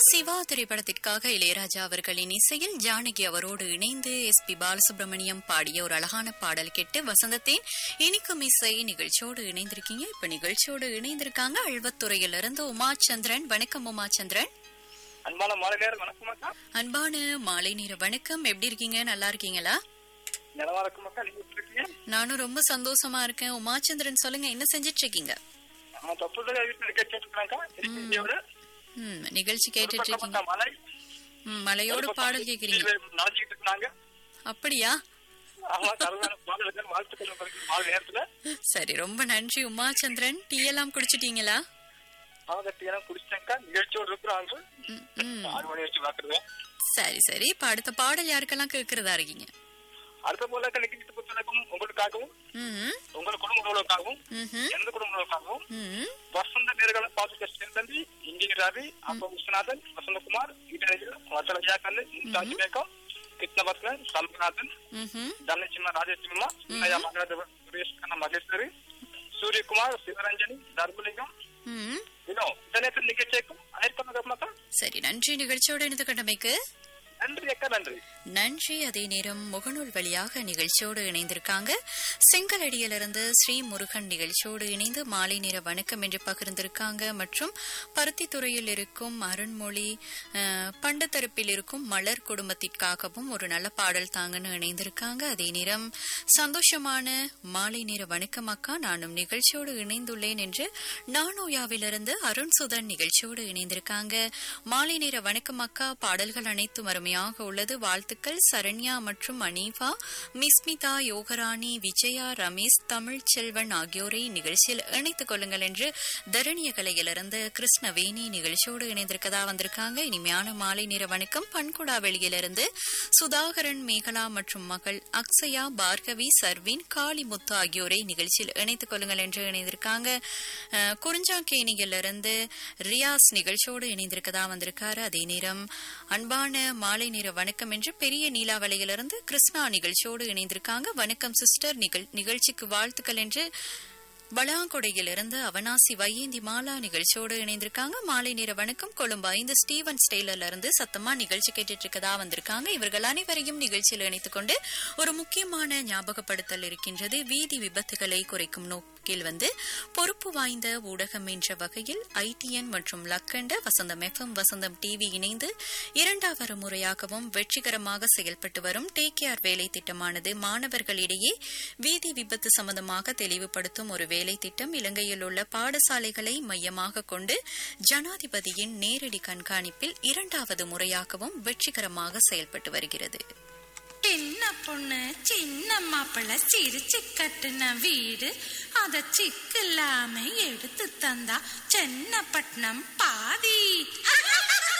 சிவா திரைப்படத்திற்காக இளையராஜா அவர்களின் இசையில் ஜானகி அவரோடு இணைந்து எஸ் பி பாலசுப்ரமணியம் பாடிய ஒரு அழகான பாடல் கேட்டு வசந்தத்தின் இனிக்கும் இசை நிகழ்ச்சியோடு இணைந்திருக்கீங்க இப்ப நிகழ்ச்சியோடு இணைந்திருக்காங்க அழ்வத்துறையிலிருந்து உமாச்சந்திரன் வணக்கம் உமாச்சந்திரன் அன்பான மாலை நேரம் வணக்கம் அக்கா அன்பான மாலை நேர வணக்கம் எப்படி இருக்கீங்க நல்லா இருக்கீங்களா நிலவா இருக்கும் அக்கா நீங்க எப்படி இருக்கீங்க நானும் ரொம்ப சந்தோஷமா இருக்கேன் உமாச்சந்திரன் சொல்லுங்க என்ன செஞ்சிட்டு இருக்கீங்க நான் தப்பு வீட்டுல கேட்டுருக்கேன்க்கா இந்தியோட ம், நிகழ்ச்சி கேட்டுட்டு இருக்கீங்க மலை ம், மலையோடு பாடல் கேக்குறீங்க நடந்துகிட்டு இருந்தாங்க அப்படியா ஆமா கருவான பாடல்கள் வாழ்த்துக்கள் உங்களுக்கு மாலை நேரத்துல சரி ரொம்ப நன்றி உமாச்சந்திரன் டீ எல்லாம் குடிச்சிட்டீங்களா அவங்க டீலாம் குடிச்சிட்டாங்க நிகழ்ச்சியோடு இருக்கிறாங்க ம், ம். ஆறு மணி வச்சு பாக்குறேன் சரி சரி இப்ப அடுத்த பாடல் யாருக்கெல்லாம் கேட்கறதா இருக்கீங்க அடுத்த போல நிகழ்ச்சி பொறுத்தவரைக்கும் உங்களுக்காகவும் ம், உங்கள் குடும்பங்களுக்காகவும் ம்ஹும், எனது குடும்பங்களுக்காகவும் ம். வசந்த நேர்களை பார்த்து சேர்ந்தி இன்ஜினியர் ரவி அப்ப விஸ்வநாதன் வசந்தகுமார் இடையில வசல ஜாக்கல் மும்தாஜ் பேகம் கிருஷ்ணபத்ரன் சல்மநாதன் ம்ஹும். ధనసింహ రాజసింహ చిన్నయ్య మగ సురేష్ కన్న మగేశ్వరి సూర్యకుమార్ శివరంజని ధర్మలింగం ம். இதோ இதனத்தை நிகழ்ச்சிக்கும் அனைத்து சரி நன்றி நிகழ்ச்சியோட இணைந்து கடமைக்கு நன்றி அக்கா நன்றி நன்றி அதே நேரம் முகநூல் வழியாக நிகழ்ச்சியோடு இணைந்திருக்காங்க செங்கலடியிலிருந்து ஸ்ரீ முருகன் நிகழ்ச்சியோடு இணைந்து மாலை நேர வணக்கம் என்று பகிர்ந்திருக்காங்க மற்றும் பருத்தித்துறையில் இருக்கும் அருண்மொழி அஹ், பண்டத்தரப்பில் இருக்கும் மலர் குடும்பத்திற்காகவும் ஒரு நல்ல பாடல் தாங்கன்னு இணைந்திருக்காங்க அதே நேரம் சந்தோஷமான மாலை நேர வணக்கம் அக்கா நானும் நிகழ்ச்சியோடு இணைந்துள்ளேன் என்று நானோயாவிலிருந்து அருண் சுதன் நிகழ்ச்சியோடு இணைந்திருக்காங்க மாலை நேர வணக்கம் அக்கா பாடல்கள் அனைத்தும் அருமையாக உள்ளது வாழ்த்துக்கள் சரண்யா மற்றும் அனீஃபா மிஸ்மிதா யோகராணி விஜயா ரமேஷ் தமிழ் செல்வன் ஆகியோரை நிகழ்ச்சியில் இணைத்துக் கொள்ளுங்கள் என்று தரணிய கலையிலிருந்து கிருஷ்ணவேணி நிகழ்ச்சியோடு இணைந்திருக்கதா வந்திருக்காங்க இனிமையான மாலை நேர வணக்கம் பண்குடா வெளியிலிருந்து சுதாகரன் மேகலா மற்றும் மகள் அக்ஷயா பார்கவி சர்வின் காளிமுத்து ஆகியோரை நிகழ்ச்சியில் இணைத்துக் கொள்ளுங்கள் என்று இணைந்திருக்காங்க அஹ், குறிஞ்சாக்கேணியிலிருந்து ரியாஸ் நிகழ்ச்சியோடு இணைந்திருக்கதா வந்திருக்காரு அதே நேரம் அன்பான மாலை நேர வணக்கம் என்று பெரிய நீலாவலையிலிருந்து கிருஷ்ணா நிகழ்ச்சியோடு இணைந்திருக்காங்க வணக்கம் சிஸ்டர் நிகழ் நிகழ்ச்சிக்கு வாழ்த்துக்கள் என்று பலாங்கொடையிலிருந்து அவனாசி வையேந்தி மாலா நிகழ்ச்சியோடு இணைந்திருக்காங்க மாலை நேர வணக்கம் கொழும்பு ஐந்து ஸ்டீவன் ஸ்டெய்லர்ல இருந்து சத்தமா நிகழ்ச்சி கேட்டுட்டு இருக்கதா வந்திருக்காங்க இவர்கள் அனைவரையும் நிகழ்ச்சியில் இணைத்துக் கொண்டு ஒரு முக்கியமான ஞாபகப்படுத்தல் இருக்கின்றது வீதி விபத்துகளை குறைக்கும் நோக்கில் வந்து பொறுப்பு வாய்ந்த ஊடகம் என்ற வகையில் ஐடிஎன் மற்றும் லக்கண்ட வசந்தம் எஃப்எம் வசந்தம் டிவி இணைந்து இரண்டாவது முறையாகவும் வெற்றிகரமாக செயல்பட்டு வரும் டேக் கேர் வேலை திட்டமானது மாணவர்களிடையே வீதி விபத்து சம்பந்தமாக தெளிவுபடுத்தும் ஒரு வேலை திட்டம் இலங்கையில் உள்ள பாடசாலைகளை மையமாக கொண்டு ஜனாதிபதியின் நேரடி கண்காணிப்பில் இரண்டாவது முறையாகவும் வெற்றிகரமாக செயல்பட்டு வருகிறது சின்ன பொண்ணு சின்ன மாப்பிள்ள சிரிச்சு கட்டுன வீடு அத சிக்கு இல்லாம எடுத்து தந்தா சென்னப்பட்டினம் பாதி